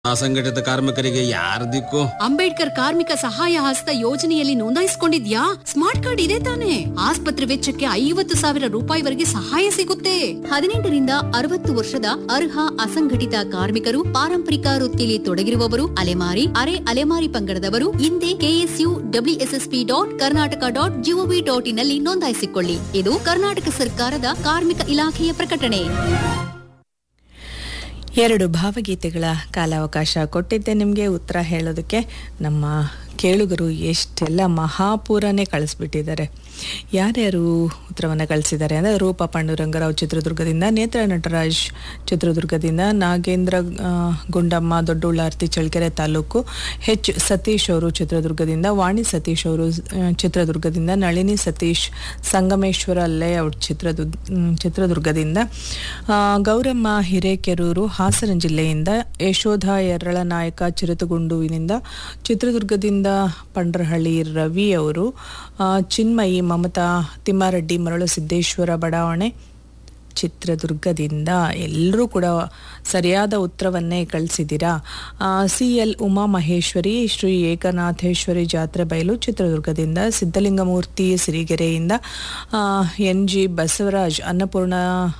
ಅಸಂಘಟಿತ ಕಾರ್ಮಿಕರಿಗೆ ಯಾರ ದಿಕ್ಕು ಅಂಬೇಡ್ಕರ್ ಕಾರ್ಮಿಕ ಸಹಾಯ ಹಸ್ತ ಯೋಜನೆಯಲ್ಲಿ ನೋಂದಾಯಿಸಿಕೊಂಡಿದ್ಯಾ ಸ್ಮಾರ್ಟ್ ಕಾರ್ಡ್ ಇದೆ ತಾನೆ ಆಸ್ಪತ್ರೆ ವೆಚ್ಚಕ್ಕೆ ಐವತ್ತು ಸಾವಿರ ರೂಪಾಯಿವರೆಗೆ ಸಹಾಯ ಸಿಗುತ್ತೆ ಹದಿನೆಂಟರಿಂದ ಅರವತ್ತು ವರ್ಷದ ಅರ್ಹ ಅಸಂಘಟಿತ ಕಾರ್ಮಿಕರು ಪಾರಂಪರಿಕ ವೃತ್ತಿಯಲ್ಲಿ ತೊಡಗಿರುವವರು ಅಲೆಮಾರಿ ಅರೆ ಅಲೆಮಾರಿ ಪಂಗಡದವರು ಹಿಂದೆ KSU WSSP dot Karnataka dot gov dot in ನಲ್ಲಿ ನೋಂದಾಯಿಸಿಕೊಳ್ಳಿ ಇದು ಕರ್ನಾಟಕ ಸರ್ಕಾರದ ಕಾರ್ಮಿಕ ಇಲಾಖೆಯ ಪ್ರಕಟಣೆ ಎರಡು ಭಾವಗೀತೆಗಳ ಕಾಲಾವಕಾಶ ಕೊಟ್ಟಿದ್ದೆ ನಿಮಗೆ ಉತ್ತರ ಹೇಳೋದಕ್ಕೆ ನಮ್ಮ ಕೇಳುಗರು ಎಷ್ಟೆಲ್ಲ ಮಹಾಪೂರನೇ ಕಳಿಸ್ಬಿಟ್ಟಿದ್ದಾರೆ ಯಾರ್ಯಾರು ಉತ್ತರವನ್ನು ಕಳಿಸಿದ್ದಾರೆ ಅಂದರೆ ರೂಪ ಪಾಂಡುರಂಗರಾವ್ ಚಿತ್ರದುರ್ಗದಿಂದ ನೇತ್ರ ನಟರಾಜ್ ಚಿತ್ರದುರ್ಗದಿಂದ ನಾಗೇಂದ್ರ ಆ, ಗುಂಡಮ್ಮ ದೊಡ್ಡುಳ್ಳಾರ್ತಿ ಚಳ್ಳಕೆರೆ ತಾಲೂಕು ಹೆಚ್ ಸತೀಶ್ ಅವರು ಚಿತ್ರದುರ್ಗದಿಂದ ವಾಣಿ ಸತೀಶ್ ಅವರು ಆ, ಚಿತ್ರದುರ್ಗದಿಂದ ನಳಿನಿ ಸತೀಶ್ ಸಂಗಮೇಶ್ವರ ಲೇಔಟ್ ಚಿತ್ರದು ಮ್, ಚಿತ್ರದುರ್ಗದಿಂದ ಆ, ಗೌರಮ್ಮ ಹಿರೇಕೆರೂರು ಹಾಸನ ಜಿಲ್ಲೆಯಿಂದ ಯಶೋಧ ಯರಳನಾಯಕ ಚಿರತಗುಂಡುವಿನಿಂದ ಚಿತ್ರದುರ್ಗದಿಂದ ಪಂಡ್ರಹಳ್ಳಿ ರವಿ ಅವರು ಆ, ಚಿನ್ಮಯಿ ಮಮತಾ ತಿಮ್ಮಾರೆಡ್ಡಿ ಮರಳು ಸಿದ್ದೇಶ್ವರ ಬಡಾವಣೆ ಚಿತ್ರದುರ್ಗದಿಂದ ಎಲ್ಲರೂ ಕೂಡ ಸರಿಯಾದ ಉತ್ತರವನ್ನೇ ಕಳಿಸಿದ್ದೀರಾ ಸಿ ಎಲ್ ಉಮಾ ಮಹೇಶ್ವರಿ ಶ್ರೀ ಏಕನಾಥೇಶ್ವರಿ ಜಾತ್ರೆ ಬಯಲು ಚಿತ್ರದುರ್ಗದಿಂದ ಸಿದ್ಧಲಿಂಗಮೂರ್ತಿ ಸಿರಿಗೆರೆಯಿಂದ ಎನ್ ಜಿ ಬಸವರಾಜ್ ಅನ್ನಪೂರ್ಣ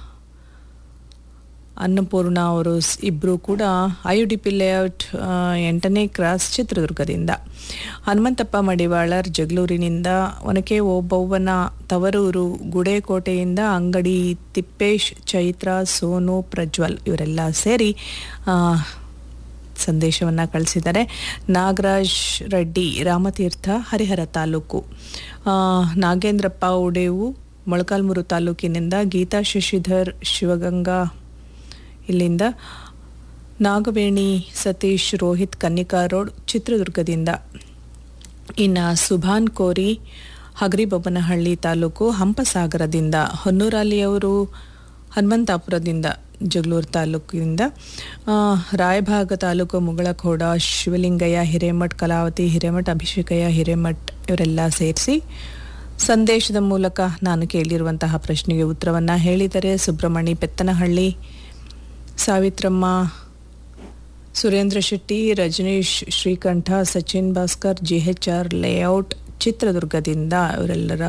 ಅನ್ನಪೂರ್ಣ ಅವರು ಸ್- ಇಬ್ರು ಕೂಡ I U D P layout ಆ, ಎಂಟನೇ ಕ್ರಾಸ್ ಚಿತ್ರದುರ್ಗದಿಂದ ಹನುಮಂತಪ್ಪ ಮಡಿವಾಳರ್ ಜಗಳೂರಿನಿಂದ ಒನಕೆ ಓಬವ್ವನ ತವರೂರು ಗುಡೇಕೋಟೆಯಿಂದ ಅಂಗಡಿ ತಿಪ್ಪೇಶ್ ಚೈತ್ರ ಸೋನು ಪ್ರಜ್ವಲ್ ಇವರೆಲ್ಲ ಸೇರಿ ಆ, ಸಂದೇಶವನ್ನು ಕಳಿಸಿದ್ದಾರೆ ನಾಗರಾಜ್ ರೆಡ್ಡಿ ರಾಮತೀರ್ಥ ಹರಿಹರ ತಾಲೂಕು ಆ, ನಾಗೇಂದ್ರಪ್ಪ ಉಡೇವು ಮೊಳಕಾಲ್ಮೂರು ತಾಲೂಕಿನಿಂದ ಗೀತಾ ಶಶಿಧರ್ ಶಿವಗಂಗಾ ಇಲ್ಲಿಂದ ನಾಗವೇಣಿ ಸತೀಶ್ ರೋಹಿತ್ ಕನ್ನಿಕಾ ರೋಡ್ ಚಿತ್ರದುರ್ಗದಿಂದ ಇನ್ನು ಸುಭಾನ್ ಕೋರಿ ಹಗರಿಬೊಮ್ಮನಹಳ್ಳಿ ತಾಲೂಕು ಹಂಪಸಾಗರದಿಂದ ಹೊನ್ನೂರಾಲಿಯವರು ಹನುಮಂತಾಪುರದಿಂದ ಜಗಳೂರು ತಾಲೂಕಿನಿಂದ ಆ, ರಾಯಭಾಗ ತಾಲೂಕು ಮುಗಳಖೋಡ ಶಿವಲಿಂಗಯ್ಯ ಹಿರೇಮಠ್ ಕಲಾವತಿ ಹಿರೇಮಠ್ ಅಭಿಷೇಕಯ್ಯ ಹಿರೇಮಠ್ ಇವರೆಲ್ಲ ಸೇರಿಸಿ ಸಂದೇಶದ ಮೂಲಕ ನಾನು ಕೇಳಿರುವಂತಹ ಪ್ರಶ್ನೆಗೆ ಉತ್ತರವನ್ನು ಹೇಳಿದರೆ Subramani Pettanahalli Savithramma Surendra Shetty Rajneesh Srikanta Sachin Bhaskar G H R layout ಚಿತ್ರದುರ್ಗದಿಂದ ಇವರೆಲ್ಲರ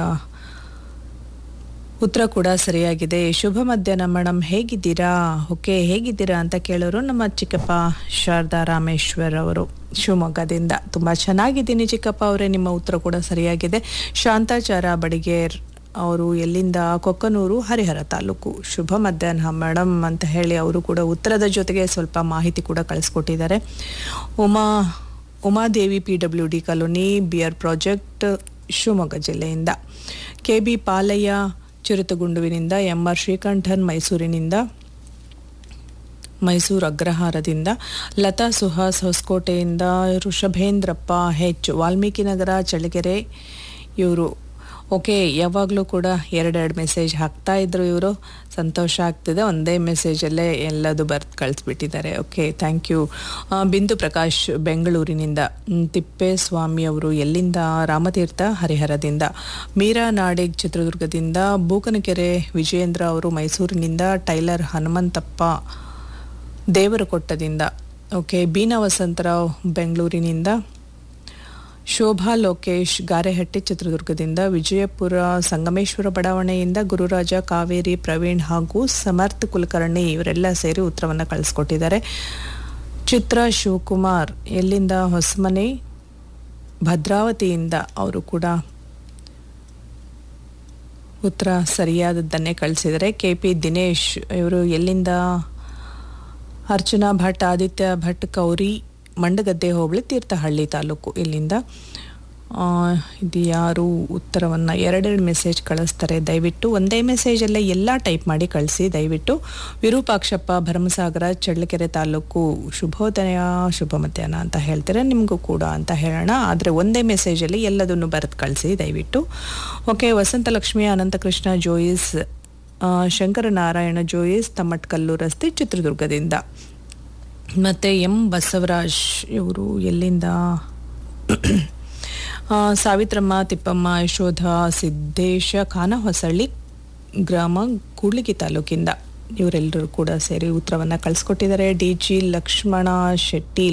ಉತ್ತರ ಕೂಡ ಸರಿಯಾಗಿದೆ ಶುಭ ಮಧ್ಯಾಹ್ನ ಮೇಡಮ್ ಹೇಗಿದ್ದೀರಾ ಓಕೆ ಹೇಗಿದ್ದೀರಾ ಅಂತ ಕೇಳೋರು ನಮ್ಮ ಚಿಕ್ಕಪ್ಪ ಶಾರದಾ ರಾಮೇಶ್ವರ್ ಅವರು ಶಿವಮೊಗ್ಗದಿಂದ ತುಂಬ ಚೆನ್ನಾಗಿದ್ದೀನಿ ಚಿಕ್ಕಪ್ಪ ಅವರೇ ನಿಮ್ಮ ಉತ್ತರ ಕೂಡ ಸರಿಯಾಗಿದೆ ಶಾಂತಾಚಾರ ಬಡಿಗೇರ್ ಅವರು ಎಲ್ಲಿಂದ ಕೊಕ್ಕನೂರು ಹರಿಹರ ತಾಲೂಕು ಶುಭ ಮಧ್ಯಾಹ್ನ ಮೇಡಮ್ ಅಂತ ಹೇಳಿ ಅವರು ಕೂಡ ಉತ್ತರದ ಜೊತೆಗೆ ಸ್ವಲ್ಪ ಮಾಹಿತಿ ಕೂಡ ಕಳಿಸ್ಕೊಟ್ಟಿದ್ದಾರೆ Uma Umadevi P W D colony ಬಿಯರ್ ಪ್ರಾಜೆಕ್ಟ್ ಶಿವಮೊಗ್ಗ ಜಿಲ್ಲೆಯಿಂದ ಕೆ ಬಿ ಪಾಲಯ್ಯ ಚಿರುತಗುಂಡುವಿನಿಂದ ಎಂ ಆರ್ ಶ್ರೀಕಂಠನ್ ಮೈಸೂರಿನಿಂದ ಮೈಸೂರು ಅಗ್ರಹಾರದಿಂದ ಲತಾ ಸುಹಾಸ್ ಹೊಸಕೋಟೆಯಿಂದ ಋಷಭೇಂದ್ರಪ್ಪ ಹೆಚ್ ವಾಲ್ಮೀಕಿ ನಗರ ಚಳ್ಳಕೆರೆ ಇವರು ಓಕೆ ಯಾವಾಗಲೂ ಕೂಡ ಎರಡೆರಡು ಮೆಸೇಜ್ ಹಾಕ್ತಾ ಇದ್ರು ಇವರು ಸಂತೋಷ ಆಗ್ತಿದೆ ಒಂದೇ ಮೆಸೇಜಲ್ಲೇ ಎಲ್ಲದು ಬರ್ದು ಕಳಿಸ್ಬಿಟ್ಟಿದ್ದಾರೆ ಓಕೆ ಥ್ಯಾಂಕ್ ಯು ಬಿಂದು ಪ್ರಕಾಶ್ ಬೆಂಗಳೂರಿನಿಂದ ಮ್, ತಿಪ್ಪೇಸ್ವಾಮಿ ಅವರು ಎಲ್ಲಿಂದ ರಾಮತೀರ್ಥ ಹರಿಹರದಿಂದ ಮೀರಾ ನಾಡಿಗ್ ಚಿತ್ರದುರ್ಗದಿಂದ ಬೂಕನಕೆರೆ ವಿಜಯೇಂದ್ರ ಅವರು ಮೈಸೂರಿನಿಂದ ಟೈಲರ್ ಹನುಮಂತಪ್ಪ ದೇವರಕೊಟ್ಟದಿಂದ ಓಕೆ ಬೀನಾ ವಸಂತರಾವ್ ಬೆಂಗಳೂರಿನಿಂದ ಶೋಭಾ ಲೋಕೇಶ್ ಗಾರೆಹಟ್ಟಿ ಚಿತ್ರದುರ್ಗದಿಂದ ವಿಜಯಪುರ ಸಂಗಮೇಶ್ವರ ಬಡಾವಣೆಯಿಂದ ಗುರುರಾಜ ಕಾವೇರಿ ಪ್ರವೀಣ್ ಹಾಗೂ ಸಮರ್ಥ್ ಕುಲಕರ್ಣಿ ಇವರೆಲ್ಲ ಸೇರಿ ಉತ್ತರವನ್ನು ಕಳಿಸ್ಕೊಟ್ಟಿದ್ದಾರೆ ಚಿತ್ರ ಶಿವಕುಮಾರ್ ಎಲ್ಲಿಂದ ಹೊಸಮನೆ ಭದ್ರಾವತಿಯಿಂದ ಅವರು ಕೂಡ ಉತ್ತರ ಸರಿಯಾದದ್ದನ್ನೇ ಕಳಿಸಿದರೆ ಕೆ ಪಿ ದಿನೇಶ್ ಇವರು ಎಲ್ಲಿಂದ ಅರ್ಚನಾ ಭಟ್ ಆದಿತ್ಯ ಭಟ್ ಕೌರಿ ಮಂಡಗದ್ದೆ ಹೋಬಳಿ ತೀರ್ಥಹಳ್ಳಿ ತಾಲೂಕು ಇಲ್ಲಿಂದ ಆ, ಇದು ಯಾರು ಉತ್ತರವನ್ನು ಎರಡೆರಡು ಮೆಸೇಜ್ ಕಳಿಸ್ತಾರೆ ದಯವಿಟ್ಟು ಒಂದೇ ಮೆಸೇಜಲ್ಲೇ ಎಲ್ಲ ಟೈಪ್ ಮಾಡಿ ಕಳಿಸಿ ದಯವಿಟ್ಟು ವಿರೂಪಾಕ್ಷಪ್ಪ ಭರಮಸಾಗರ ಚಳ್ಳಕೆರೆ ತಾಲೂಕು ಶುಭೋದಯ ಶುಭ ಮಧ್ಯಾಹ್ನ ಅಂತ ಹೇಳ್ತಾರೆ ನಿಮಗೂ ಕೂಡ ಅಂತ ಹೇಳೋಣ ಆದರೆ ಒಂದೇ ಮೆಸೇಜಲ್ಲಿ ಎಲ್ಲದನ್ನು ಬರೆದು ಕಳಿಸಿ ದಯವಿಟ್ಟು ಓಕೆ ವಸಂತಲಕ್ಷ್ಮಿ ಅನಂತಕೃಷ್ಣ ಜೋಯಿಸ್ ಆ, ಶಂಕರನಾರಾಯಣ ಜೋಯಿಸ್ ತಮ್ಮಟ್ಕಲ್ಲು ರಸ್ತೆ ಚಿತ್ರದುರ್ಗದಿಂದ ಮತ್ತು ಎಂ ಬಸವರಾಜ್ ಇವರು ಎಲ್ಲಿಂದ ಆ, ಸಾವಿತ್ರಮ್ಮ ತಿಪ್ಪಮ್ಮ ಯಶೋಧ ಸಿದ್ದೇಶ ಖಾನಹೊಸಳ್ಳಿ ಗ್ರಾಮ ಕೂಡ್ಲಿಗಿ ತಾಲೂಕಿಂದ ಇವರೆಲ್ಲರೂ ಕೂಡ ಸೇರಿ ಉತ್ತರವನ್ನ ಕಳಿಸ್ಕೊಟ್ಟಿದ್ದಾರೆ ಡಿ ಜಿ ಲಕ್ಷ್ಮಣ ಶೆಟ್ಟಿ